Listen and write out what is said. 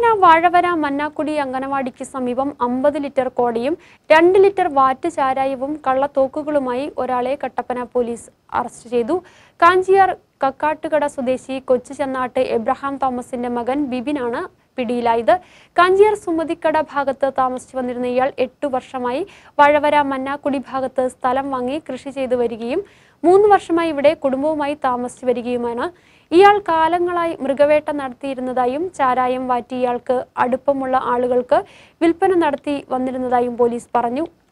കട്ടപ്പന വാഴവര മന്നാക്കുടി അങ്കനവാടിക്ക് സമീപം അമ്പത് ലിറ്റർ കോടയും രണ്ട് ലിറ്റർ വാറ്റ് ചാരായവും കള്ളത്തോക്കുകളുമായി ഒരാളെ കട്ടപ്പന പോലീസ് അറസ്റ്റ് ചെയ്തു കാഞ്ചിയാർ കക്കാട്ടുകട സ്വദേശി കൊച്ചു ചെന്നാട്ട് എബ്രഹാം തോമസിന്റെ മകൻ ബിബിനാണ് പിടിയിലായത് കാഞ്ചിയാർ സുമതിക്കട ഭാഗത്ത് താമസിച്ചു വന്നിരുന്ന ഇയാൾ എട്ടു വർഷമായി വാഴവര മന്നാക്കുടി ഭാഗത്ത് സ്ഥലം വാങ്ങി കൃഷി ചെയ്തു വരികയും മൂന്ന് വർഷമായി ഇവിടെ കുടുംബവുമായി താമസിച്ചു വരികയുമാണ് ഇയാൾ കാലങ്ങളായി മൃഗവേട്ട നടത്തിയിരുന്നതായും ചാരായം വാറ്റി ഇയാൾക്ക് അടുപ്പമുള്ള ആളുകൾക്ക് വിൽപ്പന നടത്തി വന്നിരുന്നതായും പോലീസ് പറഞ്ഞു